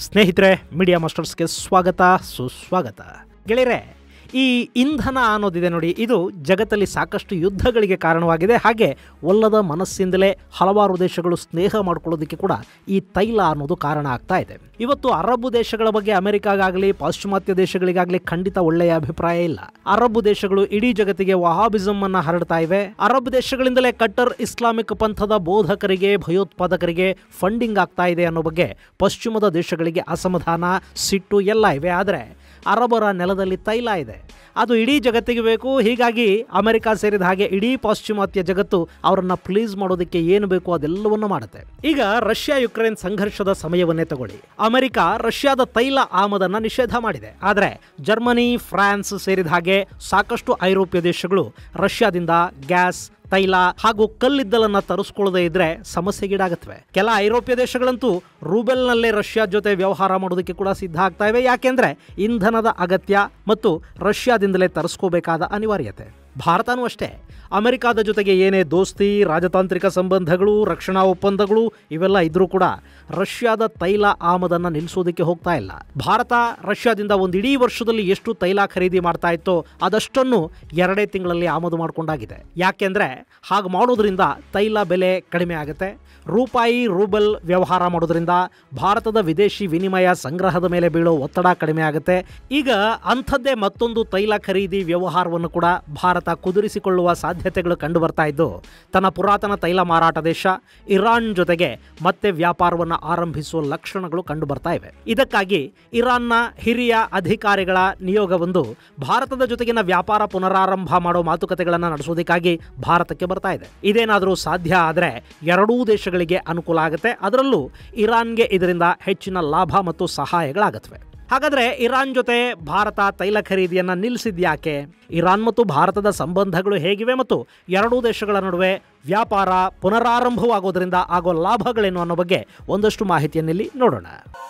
ಸ್ನೇಹಿತರೆ ಮೀಡಿಯಾ ಮಾಸ್ಟರ್ಸ್ಗೆ ಸ್ವಾಗತ ಸುಸ್ವಾಗತ ಗೆಳೆಯರೆ ಈ ಇಂಧನ ಅನ್ನೋದಿದೆ ನೋಡಿ ಇದು ಜಗತ್ತಲ್ಲಿ ಸಾಕಷ್ಟು ಯುದ್ಧಗಳಿಗೆ ಕಾರಣವಾಗಿದೆ ಹಾಗೆ ಒಲ್ಲದ ಮನಸ್ಸಿಂದಲೇ ಹಲವಾರು ದೇಶಗಳು ಸ್ನೇಹ ಮಾಡ್ಕೊಳ್ಳೋದಕ್ಕೆ ಕೂಡ ಈ ತೈಲ ಅನ್ನೋದು ಕಾರಣ ಆಗ್ತಾ ಇದೆ ಇವತ್ತು ಅರಬ್ ದೇಶಗಳ ಬಗ್ಗೆ ಅಮೆರಿಕಾಗಾಗಲಿ ಪಾಶ್ಚಿಮಾತ್ಯ ದೇಶಗಳಿಗಾಗಲಿ ಖಂಡಿತ ಒಳ್ಳೆಯ ಅಭಿಪ್ರಾಯ ಇಲ್ಲ ಅರಬ್ ದೇಶಗಳು ಇಡೀ ಜಗತ್ತಿಗೆ ವಹಾಬಿಸಮ್ ಅನ್ನ ಹರಡ್ತಾ ಇವೆ ಅರಬ್ ದೇಶಗಳಿಂದಲೇ ಕಟ್ಟರ್ ಇಸ್ಲಾಮಿಕ್ ಪಂಥದ ಬೋಧಕರಿಗೆ ಭಯೋತ್ಪಾದಕರಿಗೆ ಫಂಡಿಂಗ್ ಆಗ್ತಾ ಇದೆ ಅನ್ನೋ ಬಗ್ಗೆ ಪಶ್ಚಿಮದ ದೇಶಗಳಿಗೆ ಅಸಮಾಧಾನ ಸಿಟ್ಟು ಎಲ್ಲ ಇವೆ ಆದರೆ ಅರಬರ ನೆಲದಲ್ಲಿ ತೈಲ ಇದೆ ಅದು ಇಡೀ ಜಗತ್ತಿಗೆ ಬೇಕು ಹೀಗಾಗಿ ಅಮೆರಿಕ ಸೇರಿದ ಹಾಗೆ ಇಡೀ ಪಾಶ್ಚಿಮಾತ್ಯ ಜಗತ್ತು ಅವರನ್ನ ಪ್ಲೀಸ್ ಮಾಡೋದಕ್ಕೆ ಏನು ಬೇಕು ಅದೆಲ್ಲವನ್ನು ಮಾಡುತ್ತೆ ಈಗ ರಷ್ಯಾ ಯುಕ್ರೇನ್ ಸಂಘರ್ಷದ ಸಮಯವನ್ನೇ ತಗೊಳ್ಳಿ ಅಮೆರಿಕ ರಷ್ಯಾದ ತೈಲ ಆಮದನ್ನ ನಿಷೇಧ ಮಾಡಿದೆ ಆದರೆ ಜರ್ಮನಿ ಫ್ರಾನ್ಸ್ ಸೇರಿದ ಹಾಗೆ ಸಾಕಷ್ಟು ಐರೋಪ್ಯ ದೇಶಗಳು ರಷ್ಯಾದಿಂದ ಗ್ಯಾಸ್ ತೈಲ ಹಾಗೂ ಕಲ್ಲಿದ್ದಲನ್ನ ತರಿಸ್ಕೊಳ್ಳದೆ ಇದ್ರೆ ಸಮಸ್ಯೆಗೀಡಾಗತ್ವೆ ಕೆಲ ಐರೋಪ್ಯ ದೇಶಗಳಂತೂ ರೂಬೆಲ್ನಲ್ಲೇ ರಷ್ಯಾ ಜೊತೆ ವ್ಯವಹಾರ ಮಾಡೋದಕ್ಕೆ ಕೂಡ ಸಿದ್ಧ ಆಗ್ತಾ ಇವೆ ಯಾಕೆಂದ್ರೆ ಇಂಧನದ ಅಗತ್ಯ ಮತ್ತು ರಷ್ಯಾದಿಂದಲೇ ತರಿಸ್ಕೋಬೇಕಾದ ಅನಿವಾರ್ಯತೆ ಭಾರತನೂ ಅಷ್ಟೇ ಅಮೆರಿಕಾದ ಜೊತೆಗೆ ಏನೇ ದೋಸ್ತಿ ರಾಜತಾಂತ್ರಿಕ ಸಂಬಂಧಗಳು ರಕ್ಷಣಾ ಒಪ್ಪಂದಗಳು ಇವೆಲ್ಲ ಇದ್ರೂ ಕೂಡ ರಷ್ಯಾದ ತೈಲ ಆಮದನ್ನ ನಿಲ್ಲಿಸೋದಕ್ಕೆ ಹೋಗ್ತಾ ಇಲ್ಲ ಭಾರತ ರಷ್ಯಾದಿಂದ ಒಂದು ಇಡೀ ವರ್ಷದಲ್ಲಿ ಎಷ್ಟು ತೈಲ ಖರೀದಿ ಮಾಡ್ತಾ ಇತ್ತೋ ಅದಷ್ಟನ್ನು ಎರಡೇ ತಿಂಗಳಲ್ಲಿ ಆಮದು ಮಾಡಿಕೊಂಡಾಗಿದೆ ಯಾಕೆಂದ್ರೆ ಹಾಗೆ ಮಾಡೋದ್ರಿಂದ ತೈಲ ಬೆಲೆ ಕಡಿಮೆ ಆಗುತ್ತೆ ರೂಪಾಯಿ ರೂಬಲ್ ವ್ಯವಹಾರ ಮಾಡೋದ್ರಿಂದ ಭಾರತದ ವಿದೇಶಿ ವಿನಿಮಯ ಸಂಗ್ರಹದ ಮೇಲೆ ಬೀಳೋ ಒತ್ತಡ ಕಡಿಮೆ ಆಗುತ್ತೆ ಈಗ ಅಂಥದ್ದೇ ಮತ್ತೊಂದು ತೈಲ ಖರೀದಿ ವ್ಯವಹಾರವನ್ನು ಕೂಡ ಭಾರತ ಕುದುರಿಸಿಕೊಳ್ಳುವ ಸಾಧ್ಯತೆಗಳು ಕಂಡು ಬರ್ತಾ ಇದ್ದು ತನ್ನ ಪುರಾತನ ತೈಲ ಮಾರಾಟ ದೇಶ ಇರಾನ್ ಜೊತೆಗೆ ಮತ್ತೆ ವ್ಯಾಪಾರವನ್ನು ಆರಂಭಿಸುವ ಲಕ್ಷಣಗಳು ಕಂಡು ಬರ್ತಾ ಇವೆ ಇದಕ್ಕಾಗಿ ಇರಾನ್ನ ಹಿರಿಯ ಅಧಿಕಾರಿಗಳ ನಿಯೋಗವೊಂದು ಭಾರತದ ಜೊತೆಗಿನ ವ್ಯಾಪಾರ ಪುನರಾರಂಭ ಮಾಡೋ ಮಾತುಕತೆಗಳನ್ನು ನಡೆಸೋದಕ್ಕಾಗಿ ಭಾರತಕ್ಕೆ ಬರ್ತಾ ಇದೆ ಇದೇನಾದರೂ ಸಾಧ್ಯ ಆದರೆ ಎರಡೂ ದೇಶಗಳಿಗೆ ಅನುಕೂಲ ಆಗುತ್ತೆ ಅದರಲ್ಲೂ ಇರಾನ್ಗೆ ಇದರಿಂದ ಹೆಚ್ಚಿನ ಲಾಭ ಮತ್ತು ಸಹಾಯಗಳಾಗತ್ವೆ ಹಾಗಾದ್ರೆ ಇರಾನ್ ಜೊತೆ ಭಾರತ ತೈಲ ಖರೀದಿಯನ್ನ ನಿಲ್ಲಿಸಿದ್ಯಾಕೆ ಇರಾನ್ ಮತ್ತು ಭಾರತದ ಸಂಬಂಧಗಳು ಹೇಗಿವೆ ಮತ್ತು ಎರಡೂ ದೇಶಗಳ ನಡುವೆ ವ್ಯಾಪಾರ ಪುನರಾರಂಭವಾಗೋದ್ರಿಂದ ಆಗೋ ಲಾಭಗಳೇನು ಅನ್ನೋ ಬಗ್ಗೆ ಒಂದಷ್ಟು ಮಾಹಿತಿಯನ್ನಿಲ್ಲಿ ನೋಡೋಣ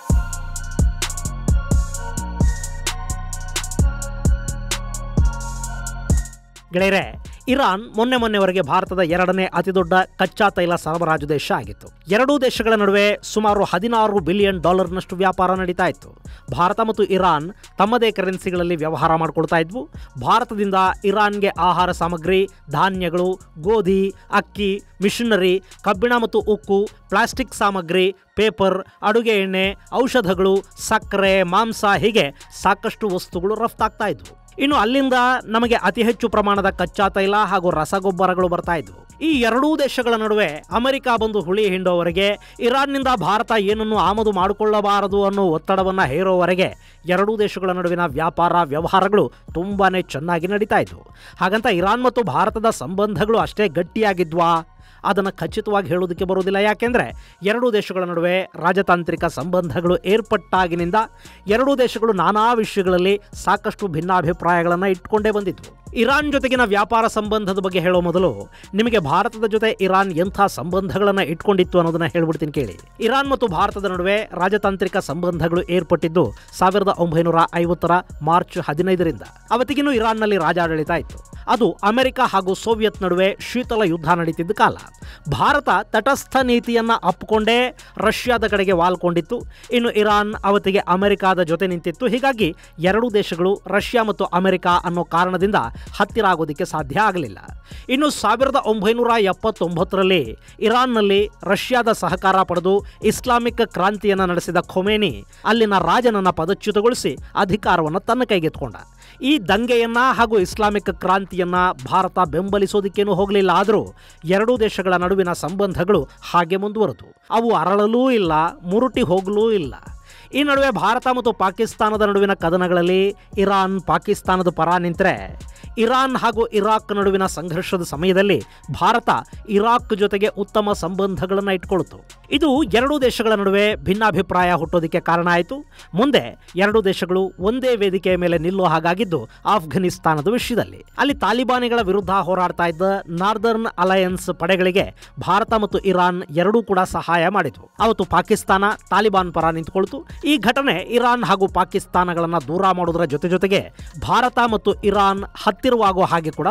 ಗೆಳೆಯರೆ ಇರಾನ್ ಮೊನ್ನೆ ಮೊನ್ನೆವರೆಗೆ ಭಾರತದ ಎರಡನೇ ಅತಿದೊಡ್ಡ ಕಚ್ಚಾ ತೈಲ ಸರಬರಾಜು ದೇಶ ಆಗಿತ್ತು ಎರಡೂ ದೇಶಗಳ ನಡುವೆ ಸುಮಾರು ಹದಿನಾರು ಬಿಲಿಯನ್ ಡಾಲರ್ನಷ್ಟು ವ್ಯಾಪಾರ ನಡೀತಾ ಇತ್ತು ಭಾರತ ಮತ್ತು ಇರಾನ್ ತಮ್ಮದೇ ಕರೆನ್ಸಿಗಳಲ್ಲಿ ವ್ಯವಹಾರ ಮಾಡಿಕೊಳ್ತಾ ಇದ್ವು ಭಾರತದಿಂದ ಇರಾನ್ಗೆ ಆಹಾರ ಸಾಮಗ್ರಿ ಧಾನ್ಯಗಳು ಗೋಧಿ ಅಕ್ಕಿ ಮಿಷನರಿ ಕಬ್ಬಿಣ ಮತ್ತು ಉಕ್ಕು ಪ್ಲಾಸ್ಟಿಕ್ ಸಾಮಗ್ರಿ ಪೇಪರ್ ಅಡುಗೆ ಎಣ್ಣೆ ಔಷಧಗಳು ಸಕ್ಕರೆ ಮಾಂಸ ಹೀಗೆ ಸಾಕಷ್ಟು ವಸ್ತುಗಳು ರಫ್ತಾಗ್ತಾ ಇದ್ವು ಇನ್ನು ಅಲ್ಲಿಂದ ನಮಗೆ ಅತಿ ಹೆಚ್ಚು ಪ್ರಮಾಣದ ಕಚ್ಚಾ ತೈಲ ಹಾಗೂ ರಸಗೊಬ್ಬರಗಳು ಬರ್ತಾ ಇದ್ವು ಈ ಎರಡೂ ದೇಶಗಳ ನಡುವೆ ಅಮೆರಿಕ ಬಂದು ಹುಳಿ ಹಿಂಡೋವರೆಗೆ ಇರಾನ್ನಿಂದ ಭಾರತ ಏನನ್ನು ಆಮದು ಮಾಡಿಕೊಳ್ಳಬಾರದು ಅನ್ನೋ ಒತ್ತಡವನ್ನು ಹೇರೋವರೆಗೆ ಎರಡೂ ದೇಶಗಳ ನಡುವಿನ ವ್ಯಾಪಾರ ವ್ಯವಹಾರಗಳು ತುಂಬಾನೇ ಚೆನ್ನಾಗಿ ನಡೀತಾ ಇದ್ವು ಹಾಗಂತ ಇರಾನ್ ಮತ್ತು ಭಾರತದ ಸಂಬಂಧಗಳು ಅಷ್ಟೇ ಗಟ್ಟಿಯಾಗಿದ್ವಾ ಅದನ್ನು ಖಚಿತವಾಗಿ ಹೇಳೋದಕ್ಕೆ ಬರೋದಿಲ್ಲ ಯಾಕೆಂದರೆ ಎರಡೂ ದೇಶಗಳ ನಡುವೆ ರಾಜತಾಂತ್ರಿಕ ಸಂಬಂಧಗಳು ಏರ್ಪಟ್ಟಾಗಿನಿಂದ ಎರಡೂ ದೇಶಗಳು ನಾನಾ ವಿಷಯಗಳಲ್ಲಿ ಸಾಕಷ್ಟು ಭಿನ್ನಾಭಿಪ್ರಾಯಗಳನ್ನು ಇಟ್ಕೊಂಡೇ ಬಂದಿದ್ವು ಇರಾನ್ ಜೊತೆಗಿನ ವ್ಯಾಪಾರ ಸಂಬಂಧದ ಬಗ್ಗೆ ಹೇಳೋ ಮೊದಲು ನಿಮಗೆ ಭಾರತದ ಜೊತೆ ಇರಾನ್ ಎಂಥ ಸಂಬಂಧಗಳನ್ನು ಇಟ್ಕೊಂಡಿತ್ತು ಅನ್ನೋದನ್ನ ಹೇಳ್ಬಿಡ್ತೀನಿ ಕೇಳಿ ಇರಾನ್ ಮತ್ತು ಭಾರತದ ನಡುವೆ ರಾಜತಾಂತ್ರಿಕ ಸಂಬಂಧಗಳು ಏರ್ಪಟ್ಟಿದ್ದು ಸಾವಿರದ ಒಂಬೈನೂರ ಐವತ್ತರ ಮಾರ್ಚ್ ಹದಿನೈದರಿಂದ ಅವತ್ತಿಗಿನ್ನೂ ಇರಾನ್ನಲ್ಲಿ ರಾಜಾಡಳಿತ ಇತ್ತು ಅದು ಅಮೆರಿಕ ಹಾಗೂ ಸೋವಿಯತ್ ನಡುವೆ ಶೀತಲ ಯುದ್ಧ ನಡೀತಿದ್ದ ಕಾಲ ಭಾರತ ತಟಸ್ಥ ನೀತಿಯನ್ನ ಅಪ್ಪಿಕೊಂಡೇ ರಷ್ಯಾದ ಕಡೆಗೆ ವಾಲ್ಕೊಂಡಿತ್ತು ಇನ್ನು ಇರಾನ್ ಅವತ್ತಿಗೆ ಅಮೆರಿಕಾದ ಜೊತೆ ನಿಂತಿತ್ತು ಹೀಗಾಗಿ ಎರಡೂ ದೇಶಗಳು ರಷ್ಯಾ ಮತ್ತು ಅಮೆರಿಕ ಅನ್ನೋ ಕಾರಣದಿಂದ ಹತ್ತಿರ ಆಗೋದಕ್ಕೆ ಸಾಧ್ಯ ಆಗಲಿಲ್ಲ ಇನ್ನು ಸಾವಿರದ ಒಂಬೈನೂರ ಎಪ್ಪತ್ತೊಂಬತ್ತರಲ್ಲಿ ಇರಾನ್ನಲ್ಲಿ ರಷ್ಯಾದ ಸಹಕಾರ ಪಡೆದು ಇಸ್ಲಾಮಿಕ್ ಕ್ರಾಂತಿಯನ್ನು ನಡೆಸಿದ ಖೊಮೇನಿ ಅಲ್ಲಿನ ರಾಜನನ್ನ ಪದಚ್ಯುತಗೊಳಿಸಿ ಅಧಿಕಾರವನ್ನು ತನ್ನ ಕೈಗೆತ್ಕೊಂಡ ಈ ದಂಗೆಯನ್ನ ಹಾಗೂ ಇಸ್ಲಾಮಿಕ್ ಕ್ರಾಂತಿಯನ್ನ ಭಾರತ ಬೆಂಬಲಿಸೋದಕ್ಕೇನು ಹೋಗಲಿಲ್ಲ ಆದರೂ ಎರಡೂ ದೇಶಗಳ ನಡುವಿನ ಸಂಬಂಧಗಳು ಹಾಗೆ ಮುಂದುವರೆದು ಅವು ಅರಳಲೂ ಇಲ್ಲ ಮುರುಟಿ ಹೋಗಲೂ ಇಲ್ಲ ಈ ನಡುವೆ ಭಾರತ ಮತ್ತು ಪಾಕಿಸ್ತಾನದ ನಡುವಿನ ಕದನಗಳಲ್ಲಿ ಇರಾನ್ ಪಾಕಿಸ್ತಾನದ ಪರ ನಿಂತರೆ ಇರಾನ್ ಹಾಗೂ ಇರಾಕ್ ನಡುವಿನ ಸಂಘರ್ಷದ ಸಮಯದಲ್ಲಿ ಭಾರತ ಇರಾಕ್ ಜೊತೆಗೆ ಉತ್ತಮ ಸಂಬಂಧಗಳನ್ನು ಇಟ್ಕೊಳ್ತು ಇದು ಎರಡೂ ದೇಶಗಳ ನಡುವೆ ಭಿನ್ನಾಭಿಪ್ರಾಯ ಹುಟ್ಟೋದಕ್ಕೆ ಕಾರಣ ಆಯಿತು ಮುಂದೆ ಎರಡೂ ದೇಶಗಳು ಒಂದೇ ವೇದಿಕೆಯ ಮೇಲೆ ನಿಲ್ಲುವ ಹಾಗಾಗಿದ್ದು ಆಫ್ಘನಿಸ್ತಾನದ ವಿಷಯದಲ್ಲಿ ಅಲ್ಲಿ ತಾಲಿಬಾನಿಗಳ ವಿರುದ್ಧ ಹೋರಾಡ್ತಾ ಇದ್ದ ನಾರ್ದರ್ನ್ ಅಲಯನ್ಸ್ ಪಡೆಗಳಿಗೆ ಭಾರತ ಮತ್ತು ಇರಾನ್ ಎರಡೂ ಕೂಡ ಸಹಾಯ ಮಾಡಿದ್ವು ಅವತ್ತು ಪಾಕಿಸ್ತಾನ ತಾಲಿಬಾನ್ ಪರ ನಿಂತುಕೊಳ್ತು ಈ ಘಟನೆ ಇರಾನ್ ಹಾಗೂ ಪಾಕಿಸ್ತಾನಗಳನ್ನು ದೂರ ಮಾಡೋದರ ಜೊತೆ ಜೊತೆಗೆ ಭಾರತ ಮತ್ತು ಇರಾನ್ ಹತ್ತಿರವಾಗುವ ಹಾಗೆ ಕೂಡ ಮಾಡ್ತು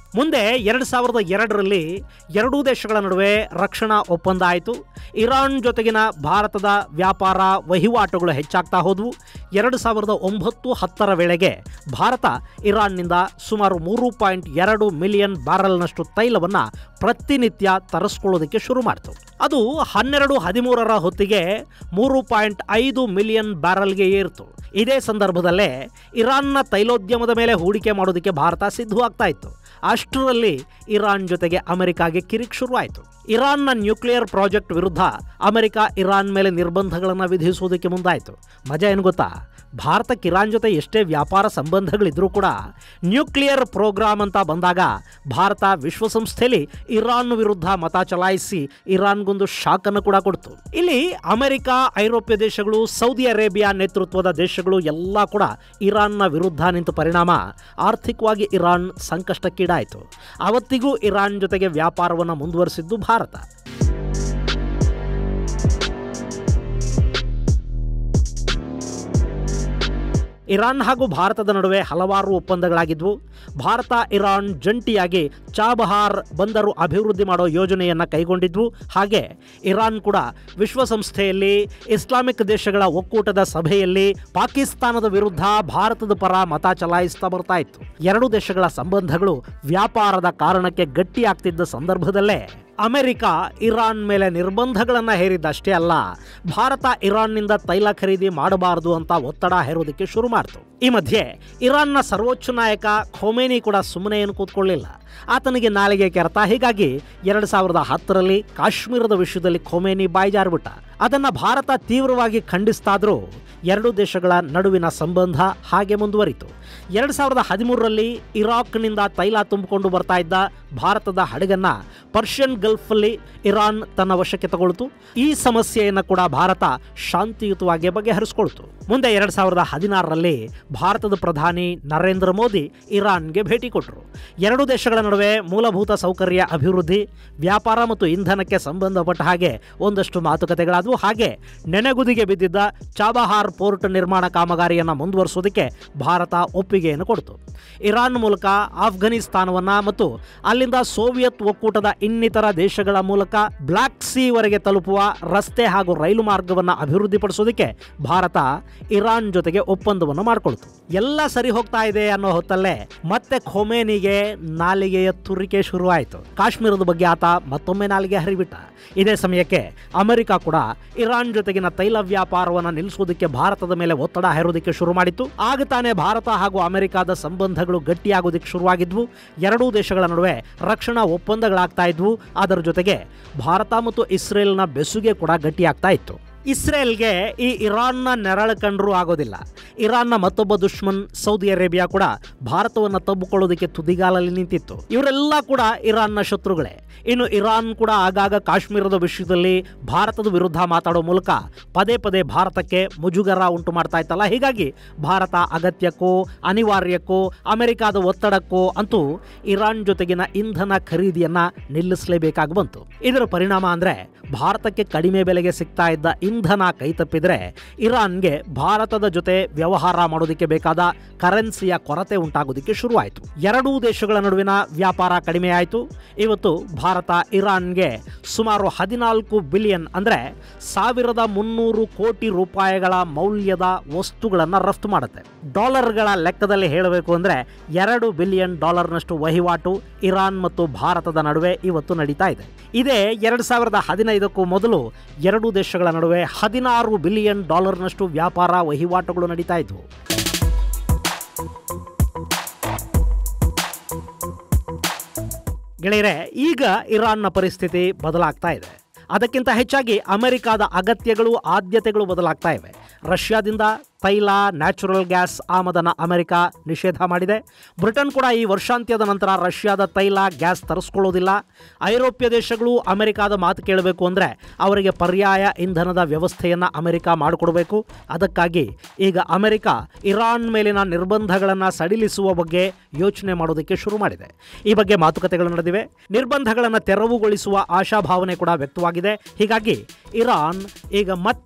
ಮುಂದೆ ಎರಡು ಸಾವಿರದ ಎರಡರಲ್ಲಿ ಎರಡೂ ದೇಶಗಳ ನಡುವೆ ರಕ್ಷಣಾ ಒಪ್ಪಂದ ಆಯಿತು ಇರಾನ್ ಜೊತೆಗಿನ ಭಾರತದ ವ್ಯಾಪಾರ ವಹಿವಾಟುಗಳು ಹೆಚ್ಚಾಗ್ತಾ ಹೋದವು ಎರಡು ಸಾವಿರದ ಒಂಬತ್ತು ಹತ್ತರ ವೇಳೆಗೆ ಭಾರತ ಇರಾನ್ನಿಂದ ಸುಮಾರು ಮೂರು ಪಾಯಿಂಟ್ ಎರಡು ಮಿಲಿಯನ್ ಬ್ಯಾರಲ್ನಷ್ಟು ತೈಲವನ್ನು ಪ್ರತಿನಿತ್ಯ ತರಿಸ್ಕೊಳ್ಳೋದಕ್ಕೆ ಶುರು ಮಾಡಿತು ಅದು ಹನ್ನೆರಡು ಹದಿಮೂರರ ಹೊತ್ತಿಗೆ ಮೂರು ಪಾಯಿಂಟ್ ಐದು ಮಿಲಿಯನ್ ಬ್ಯಾರಲ್ಗೆ ಏರಿತು ಇದೇ ಸಂದರ್ಭದಲ್ಲೇ ಇರಾನ್ನ ತೈಲೋದ್ಯಮದ ಮೇಲೆ ಹೂಡಿಕೆ ಮಾಡೋದಕ್ಕೆ ಭಾರತ ಸಿದ್ಧವಾಗ್ತಾ ಇತ್ತು ಅಷ್ಟರಲ್ಲಿ ಇರಾನ್ ಜೊತೆಗೆ ಅಮೆರಿಕಾಗೆ ಕಿರಿಕ್ ಶುರುವಾಯಿತು ಇರಾನ್ನ ನ್ಯೂಕ್ಲಿಯರ್ ಪ್ರಾಜೆಕ್ಟ್ ವಿರುದ್ಧ ಅಮೆರಿಕ ಇರಾನ್ ಮೇಲೆ ನಿರ್ಬಂಧಗಳನ್ನು ವಿಧಿಸುವುದಕ್ಕೆ ಮುಂದಾಯಿತು ಮಜಾ ಏನು ಗೊತ್ತಾ ಭಾರತಕ್ಕೆ ಇರಾನ್ ಜೊತೆ ಎಷ್ಟೇ ವ್ಯಾಪಾರ ಸಂಬಂಧಗಳಿದ್ರೂ ಕೂಡ ನ್ಯೂಕ್ಲಿಯರ್ ಪ್ರೋಗ್ರಾಮ್ ಅಂತ ಬಂದಾಗ ಭಾರತ ವಿಶ್ವಸಂಸ್ಥೆಯಲ್ಲಿ ಇರಾನ್ ವಿರುದ್ಧ ಮತ ಚಲಾಯಿಸಿ ಇರಾನ್ಗೊಂದು ಶಾಕನ್ನು ಕೂಡ ಕೊಡ್ತು ಇಲ್ಲಿ ಅಮೆರಿಕ ಐರೋಪ್ಯ ದೇಶಗಳು ಸೌದಿ ಅರೇಬಿಯಾ ನೇತೃತ್ವದ ದೇಶಗಳು ಎಲ್ಲ ಕೂಡ ಇರಾನ್ನ ವಿರುದ್ಧ ನಿಂತ ಪರಿಣಾಮ ಆರ್ಥಿಕವಾಗಿ ಇರಾನ್ ಸಂಕಷ್ಟಕ್ಕೀಡಾಯಿತು ಅವತ್ತಿಗೂ ಇರಾನ್ ಜೊತೆಗೆ ವ್ಯಾಪಾರವನ್ನು ಮುಂದುವರಿಸಿದ್ದು ಭಾರತ ಇರಾನ್ ಹಾಗೂ ಭಾರತದ ನಡುವೆ ಹಲವಾರು ಒಪ್ಪಂದಗಳಾಗಿದ್ವು ಭಾರತ ಇರಾನ್ ಜಂಟಿಯಾಗಿ ಚಾಬಹಾರ್ ಬಂದರು ಅಭಿವೃದ್ಧಿ ಮಾಡೋ ಯೋಜನೆಯನ್ನು ಕೈಗೊಂಡಿದ್ವು ಹಾಗೆ ಇರಾನ್ ಕೂಡ ವಿಶ್ವಸಂಸ್ಥೆಯಲ್ಲಿ ಇಸ್ಲಾಮಿಕ್ ದೇಶಗಳ ಒಕ್ಕೂಟದ ಸಭೆಯಲ್ಲಿ ಪಾಕಿಸ್ತಾನದ ವಿರುದ್ಧ ಭಾರತದ ಪರ ಮತ ಚಲಾಯಿಸ್ತಾ ಬರ್ತಾ ಇತ್ತು ಎರಡು ದೇಶಗಳ ಸಂಬಂಧಗಳು ವ್ಯಾಪಾರದ ಕಾರಣಕ್ಕೆ ಗಟ್ಟಿಯಾಗ್ತಿದ್ದ ಸಂದರ್ಭದಲ್ಲೇ ಅಮೆರಿಕ ಇರಾನ್ ಮೇಲೆ ನಿರ್ಬಂಧಗಳನ್ನು ಹೇರಿದ್ದಷ್ಟೇ ಅಲ್ಲ ಭಾರತ ಇರಾನ್ನಿಂದ ತೈಲ ಖರೀದಿ ಮಾಡಬಾರದು ಅಂತ ಒತ್ತಡ ಹೇರೋದಕ್ಕೆ ಶುರು ಮಾಡ್ತು ಈ ಮಧ್ಯೆ ಇರಾನ್ನ ಸರ್ವೋಚ್ಚ ನಾಯಕ ಖೋಮೇನಿ ಕೂಡ ಸುಮ್ಮನೆ ಏನು ಕೂತ್ಕೊಳ್ಳಿಲ್ಲ ಆತನಿಗೆ ನಾಲಿಗೆ ಕೆರತ ಹೀಗಾಗಿ ಎರಡು ಸಾವಿರದ ಹತ್ತರಲ್ಲಿ ಕಾಶ್ಮೀರದ ವಿಷಯದಲ್ಲಿ ಖೋಮೇನಿ ಬಾಯ್ಜಾರ್ಬಿಟ್ಟ ಅದನ್ನು ಭಾರತ ತೀವ್ರವಾಗಿ ಖಂಡಿಸ್ತಾದ್ರೂ ಎರಡು ದೇಶಗಳ ನಡುವಿನ ಸಂಬಂಧ ಹಾಗೆ ಮುಂದುವರಿತು ಎರಡು ಸಾವಿರದ ಹದಿಮೂರರಲ್ಲಿ ಇರಾಕ್ನಿಂದ ತೈಲ ತುಂಬಿಕೊಂಡು ಬರ್ತಾ ಇದ್ದ ಭಾರತದ ಹಡಗನ್ನ ಪರ್ಷಿಯನ್ ಗಲ್ಫಲ್ಲಿ ಇರಾನ್ ತನ್ನ ವಶಕ್ಕೆ ತಗೊಳ್ತು ಈ ಸಮಸ್ಯೆಯನ್ನು ಕೂಡ ಭಾರತ ಶಾಂತಿಯುತವಾಗಿ ಬಗೆಹರಿಸಿಕೊಳ್ತು ಮುಂದೆ ಎರಡು ಸಾವಿರದ ಹದಿನಾರರಲ್ಲಿ ಭಾರತದ ಪ್ರಧಾನಿ ನರೇಂದ್ರ ಮೋದಿ ಇರಾನ್ಗೆ ಭೇಟಿ ಕೊಟ್ಟರು ಎರಡು ದೇಶಗಳ ನಡುವೆ ಮೂಲಭೂತ ಸೌಕರ್ಯ ಅಭಿವೃದ್ಧಿ ವ್ಯಾಪಾರ ಮತ್ತು ಇಂಧನಕ್ಕೆ ಸಂಬಂಧಪಟ್ಟ ಹಾಗೆ ಒಂದಷ್ಟು ಮಾತುಕತೆಗಳಾದವು ಹಾಗೆ ನೆನೆಗುದಿಗೆ ಬಿದ್ದಿದ್ದ ಚಾಬಹಾರ್ ಪೋರ್ಟ್ ನಿರ್ಮಾಣ ಕಾಮಗಾರಿಯನ್ನು ಮುಂದುವರಿಸೋದಕ್ಕೆ ಭಾರತ ಒಪ್ಪಿಗೆಯನ್ನು ಕೊಡ್ತು ಇರಾನ್ ಮೂಲಕ ಆಫ್ಘನಿಸ್ತಾನವನ್ನ ಮತ್ತು ಅಲ್ಲಿಂದ ಸೋವಿಯತ್ ಒಕ್ಕೂಟದ ಇನ್ನಿತರ ದೇಶಗಳ ಮೂಲಕ ಬ್ಲಾಕ್ ಸೀವರೆಗೆ ತಲುಪುವ ರಸ್ತೆ ಹಾಗೂ ರೈಲು ಮಾರ್ಗವನ್ನು ಅಭಿವೃದ್ಧಿಪಡಿಸೋದಕ್ಕೆ ಭಾರತ ಇರಾನ್ ಜೊತೆಗೆ ಒಪ್ಪಂದವನ್ನು ಮಾಡಿಕೊಳ್ತು ಎಲ್ಲ ಸರಿ ಹೋಗ್ತಾ ಇದೆ ಅನ್ನೋ ಹೊತ್ತಲ್ಲೇ ಮತ್ತೆ ಖೊಮೇನಿಗೆ ನಾಲಿಗೆಯ ತುರಿಕೆ ಶುರುವಾಯಿತು ಕಾಶ್ಮೀರದ ಬಗ್ಗೆ ಆತ ಮತ್ತೊಮ್ಮೆ ನಾಲಿಗೆ ಹರಿಬಿಟ್ಟ ಇದೇ ಸಮಯಕ್ಕೆ ಅಮೆರಿಕ ಕೂಡ ಇರಾನ್ ಜೊತೆಗಿನ ತೈಲ ವ್ಯಾಪಾರವನ್ನು ನಿಲ್ಲಿಸುವುದಕ್ಕೆ ಭಾರತದ ಮೇಲೆ ಒತ್ತಡ ಹೇರೋದಕ್ಕೆ ಶುರು ಮಾಡಿತ್ತು ಆಗ ತಾನೇ ಭಾರತ ಹಾಗೂ ಅಮೆರಿಕದ ಸಂಬಂಧಗಳು ಗಟ್ಟಿಯಾಗೋದಕ್ಕೆ ಶುರುವಾಗಿದ್ವು ಎರಡೂ ದೇಶಗಳ ನಡುವೆ ರಕ್ಷಣಾ ಒಪ್ಪಂದಗಳಾಗ್ತಾ ಇದ್ವು ಅದರ ಜೊತೆಗೆ ಭಾರತ ಮತ್ತು ಇಸ್ರೇಲ್ನ ಬೆಸುಗೆ ಕೂಡ ಗಟ್ಟಿಯಾಗ್ತಾ ಇತ್ತು ಇಸ್ರೇಲ್ಗೆ ಈ ಇರಾನ್ನ ನೆರಳು ಕಂಡ್ರೂ ಆಗೋದಿಲ್ಲ ಇರಾನ್ನ ಮತ್ತೊಬ್ಬ ದುಶ್ಮನ್ ಸೌದಿ ಅರೇಬಿಯಾ ಕೂಡ ಭಾರತವನ್ನು ತಬ್ಬಿಕೊಳ್ಳೋದಕ್ಕೆ ತುದಿಗಾಲಲ್ಲಿ ನಿಂತಿತ್ತು ಇವರೆಲ್ಲ ಕೂಡ ಇರಾನ್ನ ಶತ್ರುಗಳೇ ಇನ್ನು ಇರಾನ್ ಕೂಡ ಆಗಾಗ ಕಾಶ್ಮೀರದ ವಿಷಯದಲ್ಲಿ ಭಾರತದ ವಿರುದ್ಧ ಮಾತಾಡೋ ಮೂಲಕ ಪದೇ ಪದೇ ಭಾರತಕ್ಕೆ ಮುಜುಗರ ಉಂಟು ಮಾಡ್ತಾ ಇತ್ತಲ್ಲ ಹೀಗಾಗಿ ಭಾರತ ಅಗತ್ಯಕ್ಕೋ ಅನಿವಾರ್ಯಕ್ಕೋ ಅಮೆರಿಕಾದ ಒತ್ತಡಕ್ಕೋ ಅಂತೂ ಇರಾನ್ ಜೊತೆಗಿನ ಇಂಧನ ಖರೀದಿಯನ್ನ ನಿಲ್ಲಿಸಲೇಬೇಕಾಗಿ ಬಂತು ಇದರ ಪರಿಣಾಮ ಅಂದ್ರೆ ಭಾರತಕ್ಕೆ ಕಡಿಮೆ ಬೆಲೆಗೆ ಸಿಗ್ತಾ ಇದ್ದ ಇಂಧನ ಕೈತಪ್ಪಿದ್ರೆ ಇರಾನ್ಗೆ ಭಾರತದ ಜೊತೆ ವ್ಯವಹಾರ ಮಾಡೋದಕ್ಕೆ ಬೇಕಾದ ಕರೆನ್ಸಿಯ ಕೊರತೆ ಉಂಟಾಗೋದಕ್ಕೆ ಶುರುವಾಯಿತು ಎರಡೂ ದೇಶಗಳ ನಡುವಿನ ವ್ಯಾಪಾರ ಕಡಿಮೆ ಆಯಿತು ಇವತ್ತು ಭಾರತ ಇರಾನ್ಗೆ ಸುಮಾರು ಹದಿನಾಲ್ಕು ಬಿಲಿಯನ್ ಅಂದ್ರೆ ಸಾವಿರದ ಮುನ್ನೂರು ಕೋಟಿ ರೂಪಾಯಿಗಳ ಮೌಲ್ಯದ ವಸ್ತುಗಳನ್ನು ರಫ್ತು ಮಾಡುತ್ತೆ ಡಾಲರ್ಗಳ ಲೆಕ್ಕದಲ್ಲಿ ಹೇಳಬೇಕು ಅಂದ್ರೆ ಎರಡು ಬಿಲಿಯನ್ ಡಾಲರ್ನಷ್ಟು ವಹಿವಾಟು ಇರಾನ್ ಮತ್ತು ಭಾರತದ ನಡುವೆ ಇವತ್ತು ನಡೀತಾ ಇದೆ ಇದೇ ಎರಡು ಸಾವಿರದ ಹದಿನೈದಕ್ಕೂ ಮೊದಲು ಎರಡೂ ದೇಶಗಳ ನಡುವೆ ಹದಿನಾರು ಬಿಲಿಯನ್ ಡಾಲರ್ನಷ್ಟು ವ್ಯಾಪಾರ ವಹಿವಾಟುಗಳು ನಡೀತಾ ಇದ್ವು ಗೆಳೆಯರೆ ಈಗ ಇರಾನ್ನ ಪರಿಸ್ಥಿತಿ ಬದಲಾಗ್ತಾ ಇದೆ ಅದಕ್ಕಿಂತ ಹೆಚ್ಚಾಗಿ ಅಮೆರಿಕಾದ ಅಗತ್ಯಗಳು ಆದ್ಯತೆಗಳು ಬದಲಾಗ್ತಾ ಇವೆ ರಷ್ಯಾದಿಂದ ತೈಲ ನ್ಯಾಚುರಲ್ ಗ್ಯಾಸ್ ಆಮದನ ಅಮೆರಿಕ ನಿಷೇಧ ಮಾಡಿದೆ ಬ್ರಿಟನ್ ಕೂಡ ಈ ವರ್ಷಾಂತ್ಯದ ನಂತರ ರಷ್ಯಾದ ತೈಲ ಗ್ಯಾಸ್ ತರಿಸ್ಕೊಳ್ಳೋದಿಲ್ಲ ಐರೋಪ್ಯ ದೇಶಗಳು ಅಮೆರಿಕಾದ ಮಾತು ಕೇಳಬೇಕು ಅಂದರೆ ಅವರಿಗೆ ಪರ್ಯಾಯ ಇಂಧನದ ವ್ಯವಸ್ಥೆಯನ್ನು ಅಮೆರಿಕ ಮಾಡಿಕೊಡಬೇಕು ಅದಕ್ಕಾಗಿ ಈಗ ಅಮೆರಿಕ ಇರಾನ್ ಮೇಲಿನ ನಿರ್ಬಂಧಗಳನ್ನು ಸಡಿಲಿಸುವ ಬಗ್ಗೆ ಯೋಚನೆ ಮಾಡೋದಕ್ಕೆ ಶುರು ಮಾಡಿದೆ ಈ ಬಗ್ಗೆ ಮಾತುಕತೆಗಳು ನಡೆದಿವೆ ನಿರ್ಬಂಧಗಳನ್ನು ತೆರವುಗೊಳಿಸುವ ಆಶಾಭಾವನೆ ಕೂಡ ವ್ಯಕ್ತವಾಗಿದೆ ಹೀಗಾಗಿ ಇರಾನ್ ಈಗ ಮತ್ತೆ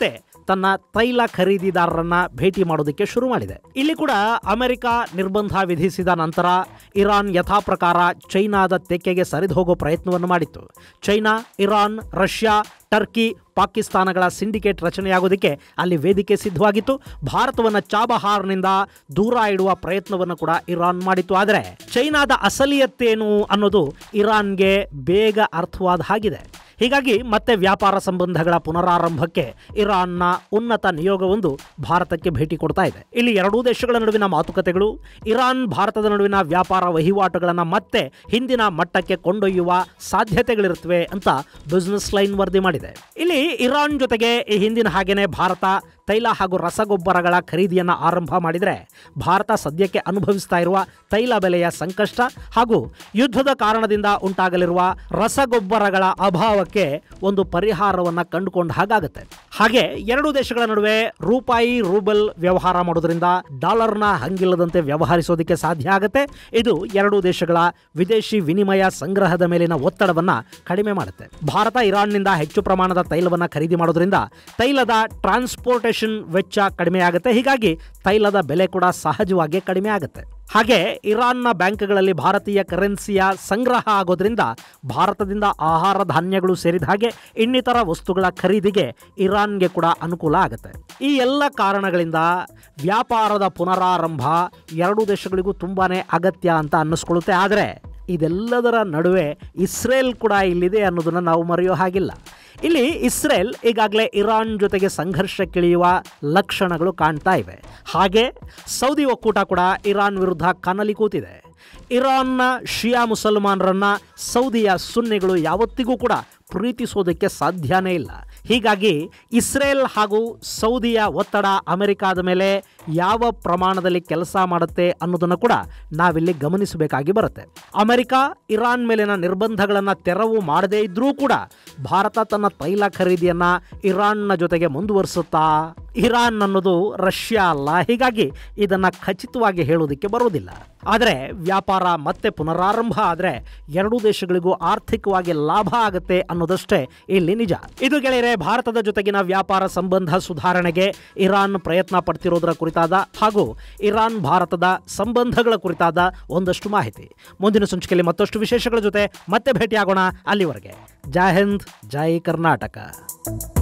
ತನ್ನ ತೈಲ ಖರೀದಿದಾರರನ್ನ ಭೇಟಿ ಮಾಡೋದಕ್ಕೆ ಶುರು ಮಾಡಿದೆ ಇಲ್ಲಿ ಕೂಡ ಅಮೆರಿಕ ನಿರ್ಬಂಧ ವಿಧಿಸಿದ ನಂತರ ಇರಾನ್ ಯಥಾ ಪ್ರಕಾರ ಚೈನಾದ ತೆಕ್ಕೆಗೆ ಸರಿದು ಹೋಗೋ ಪ್ರಯತ್ನವನ್ನು ಮಾಡಿತ್ತು ಚೈನಾ ಇರಾನ್ ರಷ್ಯಾ ಟರ್ಕಿ ಪಾಕಿಸ್ತಾನಗಳ ಸಿಂಡಿಕೇಟ್ ರಚನೆಯಾಗೋದಕ್ಕೆ ಅಲ್ಲಿ ವೇದಿಕೆ ಸಿದ್ಧವಾಗಿತ್ತು ಭಾರತವನ್ನು ಚಾಬಹಾರ್ನಿಂದ ದೂರ ಇಡುವ ಪ್ರಯತ್ನವನ್ನು ಕೂಡ ಇರಾನ್ ಮಾಡಿತ್ತು ಆದರೆ ಚೈನಾದ ಅಸಲಿಯತ್ತೇನು ಅನ್ನೋದು ಇರಾನ್ಗೆ ಬೇಗ ಅರ್ಥವಾದ ಹಾಗಿದೆ ಹೀಗಾಗಿ ಮತ್ತೆ ವ್ಯಾಪಾರ ಸಂಬಂಧಗಳ ಪುನರಾರಂಭಕ್ಕೆ ಇರಾನ್ನ ಉನ್ನತ ನಿಯೋಗವೊಂದು ಭಾರತಕ್ಕೆ ಭೇಟಿ ಕೊಡ್ತಾ ಇದೆ ಇಲ್ಲಿ ಎರಡೂ ದೇಶಗಳ ನಡುವಿನ ಮಾತುಕತೆಗಳು ಇರಾನ್ ಭಾರತದ ನಡುವಿನ ವ್ಯಾಪಾರ ವಹಿವಾಟುಗಳನ್ನು ಮತ್ತೆ ಹಿಂದಿನ ಮಟ್ಟಕ್ಕೆ ಕೊಂಡೊಯ್ಯುವ ಸಾಧ್ಯತೆಗಳಿರುತ್ತವೆ ಅಂತ ಬಿಸ್ನೆಸ್ ಲೈನ್ ವರದಿ ಮಾಡಿದೆ ಇಲ್ಲಿ ಇರಾನ್ ಜೊತೆಗೆ ಈ ಹಿಂದಿನ ಹಾಗೇನೆ ಭಾರತ ತೈಲ ಹಾಗೂ ರಸಗೊಬ್ಬರಗಳ ಖರೀದಿಯನ್ನು ಆರಂಭ ಮಾಡಿದರೆ ಭಾರತ ಸದ್ಯಕ್ಕೆ ಅನುಭವಿಸ್ತಾ ಇರುವ ತೈಲ ಬೆಲೆಯ ಸಂಕಷ್ಟ ಹಾಗೂ ಯುದ್ಧದ ಕಾರಣದಿಂದ ಉಂಟಾಗಲಿರುವ ರಸಗೊಬ್ಬರಗಳ ಅಭಾವಕ್ಕೆ ಒಂದು ಪರಿಹಾರವನ್ನು ಕಂಡುಕೊಂಡ ಹಾಗಾಗುತ್ತೆ ಹಾಗೆ ಎರಡು ದೇಶಗಳ ನಡುವೆ ರೂಪಾಯಿ ರೂಬಲ್ ವ್ಯವಹಾರ ಮಾಡೋದ್ರಿಂದ ಡಾಲರ್ನ ಹಂಗಿಲ್ಲದಂತೆ ವ್ಯವಹರಿಸೋದಕ್ಕೆ ಸಾಧ್ಯ ಆಗುತ್ತೆ ಇದು ಎರಡು ದೇಶಗಳ ವಿದೇಶಿ ವಿನಿಮಯ ಸಂಗ್ರಹದ ಮೇಲಿನ ಒತ್ತಡವನ್ನು ಕಡಿಮೆ ಮಾಡುತ್ತೆ ಭಾರತ ಇರಾನ್ನಿಂದ ಹೆಚ್ಚು ಪ್ರಮಾಣದ ತೈಲವನ್ನು ಖರೀದಿ ಮಾಡೋದ್ರಿಂದ ತೈಲದ ಟ್ರಾನ್ಸ್ಪೋರ್ಟೇಷನ್ ವೆಚ್ಚ ಕಡಿಮೆ ಆಗುತ್ತೆ ಹೀಗಾಗಿ ತೈಲದ ಬೆಲೆ ಕೂಡ ಸಹಜವಾಗಿ ಕಡಿಮೆ ಆಗುತ್ತೆ ಹಾಗೆ ಇರಾನ್ನ ಬ್ಯಾಂಕ್ಗಳಲ್ಲಿ ಭಾರತೀಯ ಕರೆನ್ಸಿಯ ಸಂಗ್ರಹ ಆಗೋದ್ರಿಂದ ಭಾರತದಿಂದ ಆಹಾರ ಧಾನ್ಯಗಳು ಸೇರಿದ ಹಾಗೆ ಇನ್ನಿತರ ವಸ್ತುಗಳ ಖರೀದಿಗೆ ಇರಾನ್ಗೆ ಕೂಡ ಅನುಕೂಲ ಆಗುತ್ತೆ ಈ ಎಲ್ಲ ಕಾರಣಗಳಿಂದ ವ್ಯಾಪಾರದ ಪುನರಾರಂಭ ಎರಡೂ ದೇಶಗಳಿಗೂ ತುಂಬಾನೇ ಅಗತ್ಯ ಅಂತ ಅನ್ನಿಸ್ಕೊಳ್ಳುತ್ತೆ ಆದರೆ ಇದೆಲ್ಲದರ ನಡುವೆ ಇಸ್ರೇಲ್ ಕೂಡ ಇಲ್ಲಿದೆ ಅನ್ನೋದನ್ನು ನಾವು ಮರೆಯೋ ಹಾಗಿಲ್ಲ ಇಲ್ಲಿ ಇಸ್ರೇಲ್ ಈಗಾಗಲೇ ಇರಾನ್ ಜೊತೆಗೆ ಸಂಘರ್ಷಕ್ಕಿಳಿಯುವ ಲಕ್ಷಣಗಳು ಕಾಣ್ತಾ ಇವೆ ಹಾಗೆ ಸೌದಿ ಒಕ್ಕೂಟ ಕೂಡ ಇರಾನ್ ವಿರುದ್ಧ ಕನಲಿ ಕೂತಿದೆ ಇರಾನ್ನ ಶಿಯಾ ಮುಸಲ್ಮಾನರನ್ನ ಸೌದಿಯ ಸುನ್ನಿಗಳು ಯಾವತ್ತಿಗೂ ಕೂಡ ಪ್ರೀತಿಸೋದಕ್ಕೆ ಸಾಧ್ಯನೇ ಇಲ್ಲ ಹೀಗಾಗಿ ಇಸ್ರೇಲ್ ಹಾಗೂ ಸೌದಿಯ ಒತ್ತಡ ಅಮೆರಿಕಾದ ಮೇಲೆ ಯಾವ ಪ್ರಮಾಣದಲ್ಲಿ ಕೆಲಸ ಮಾಡುತ್ತೆ ಅನ್ನೋದನ್ನು ಕೂಡ ನಾವಿಲ್ಲಿ ಗಮನಿಸಬೇಕಾಗಿ ಬರುತ್ತೆ ಅಮೆರಿಕ ಇರಾನ್ ಮೇಲಿನ ನಿರ್ಬಂಧಗಳನ್ನು ತೆರವು ಮಾಡದೇ ಇದ್ರೂ ಕೂಡ ಭಾರತ ತನ್ನ ತೈಲ ಖರೀದಿಯನ್ನು ಇರಾನ್ನ ಜೊತೆಗೆ ಮುಂದುವರಿಸುತ್ತಾ ಇರಾನ್ ಅನ್ನೋದು ರಷ್ಯಾ ಅಲ್ಲ ಹೀಗಾಗಿ ಇದನ್ನು ಖಚಿತವಾಗಿ ಹೇಳೋದಕ್ಕೆ ಬರೋದಿಲ್ಲ ಆದರೆ ವ್ಯಾಪಾರ ಮತ್ತೆ ಪುನರಾರಂಭ ಆದರೆ ಎರಡೂ ದೇಶಗಳಿಗೂ ಆರ್ಥಿಕವಾಗಿ ಲಾಭ ಆಗುತ್ತೆ ಅನ್ನೋದಷ್ಟೇ ಇಲ್ಲಿ ನಿಜ ಇದು ಗೆಳೆಯರೆ ಭಾರತದ ಜೊತೆಗಿನ ವ್ಯಾಪಾರ ಸಂಬಂಧ ಸುಧಾರಣೆಗೆ ಇರಾನ್ ಪ್ರಯತ್ನ ಪಡ್ತಿರೋದರ ಕುರಿತಾದ ಹಾಗೂ ಇರಾನ್ ಭಾರತದ ಸಂಬಂಧಗಳ ಕುರಿತಾದ ಒಂದಷ್ಟು ಮಾಹಿತಿ ಮುಂದಿನ ಸಂಚಿಕೆಯಲ್ಲಿ ಮತ್ತಷ್ಟು ವಿಶೇಷಗಳ ಜೊತೆ ಮತ್ತೆ ಭೇಟಿಯಾಗೋಣ ಅಲ್ಲಿವರೆಗೆ ಜೈ ಹಿಂದ್ ಜೈ ಕರ್ನಾಟಕ